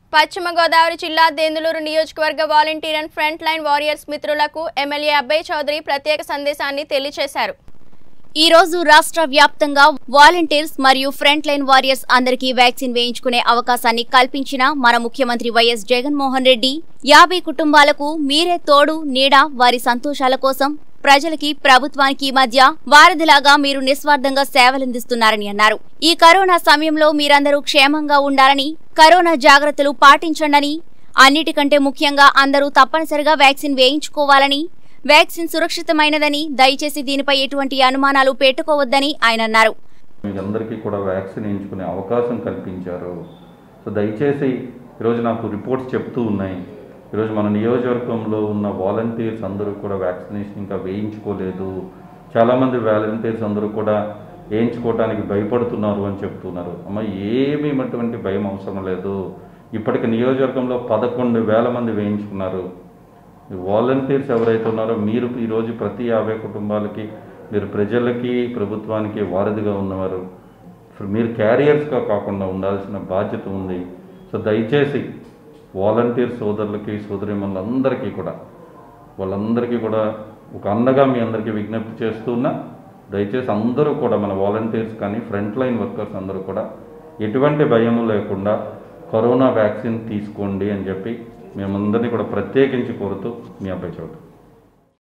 పశ్చిమ గోదావరి జిల్లా దెందులూరు నియోజకవర్గ volunteer and front line warriors మిత్రులకు ఎమ్మెల్యే అబ్బయ్ చౌదరి ప్రత్యేక సందేశాన్ని తెలియజేశారు ఈ రోజు రాష్ట్ర వ్యాప్తంగా వాలంటీర్స్ మరియు ఫ్రంట్ లైన్ వారియర్స్ అందరికీ వ్యాక్సిన్ వేయించుకునే అవకాశాన్ని కల్పించిన మన ముఖ్యమంత్రి వైఎస్ జగన్మోహన్ రెడ్డి యాభై కుటుంబాలకు మీరే తోడు నీడ వారి సంతోషాల కోసం ప్రజలకి ప్రభుత్వానికి మధ్య వారధిలాగా మీరు నిస్వార్థంగా సేవలందిస్తున్నారని అన్నారు ఈ కరోనా సమయంలో మీరందరూ క్షేమంగా ఉండాలని కరోనా జాగ్రత్తలు పాటించండని అన్నిటికంటే ముఖ్యంగా అందరూ తప్పనిసరిగా వ్యాక్సిన్ వేయించుకోవాలని వ్యాక్సిన్ సురక్షితమైనదని దయచేసి దీనిపై ఎటువంటి అనుమానాలు పెట్టుకోవద్దని ఆయన అన్నారు మీకు అందరికీ కూడా వ్యాక్సిన్ వేయించుకునే అవకాశం కల్పించారు సో దయచేసి ఈరోజు నాకు రిపోర్ట్స్ చెప్తూ ఉన్నాయి ఈరోజు మన నియోజకవర్గంలో ఉన్న వాలంటీర్స్ అందరూ కూడా వ్యాక్సినేషన్ ఇంకా వేయించుకోలేదు చాలామంది వాలంటీర్స్ అందరూ కూడా వేయించుకోవడానికి భయపడుతున్నారు అని చెప్తున్నారు అమ్మ ఏమీ అటువంటి భయం అవసరం లేదు ఇప్పటికి నియోజకవర్గంలో పదకొండు వేల మంది వేయించుకున్నారు ఈ వాలంటీర్స్ ఎవరైతే ఉన్నారో మీరు ఈరోజు ప్రతి యాభై కుటుంబాలకి మీరు ప్రజలకి ప్రభుత్వానికి వారధిగా ఉన్నవారు మీరు క్యారియర్స్గా కాకుండా ఉండాల్సిన బాధ్యత ఉంది సో దయచేసి వాలంటీర్ సోదరులకి సోదరిమణులందరికీ కూడా వాళ్ళందరికీ కూడా ఒక అన్నగా మీ అందరికీ విజ్ఞప్తి చేస్తున్నా దయచేసి అందరూ కూడా మన వాలంటీర్స్ కానీ ఫ్రంట్ లైన్ వర్కర్స్ అందరూ కూడా ఎటువంటి భయము లేకుండా కరోనా వ్యాక్సిన్ తీసుకోండి అని చెప్పి మేమందరినీ కూడా ప్రత్యేకించి కోరుతూ మీ అబ్బాయి చదువు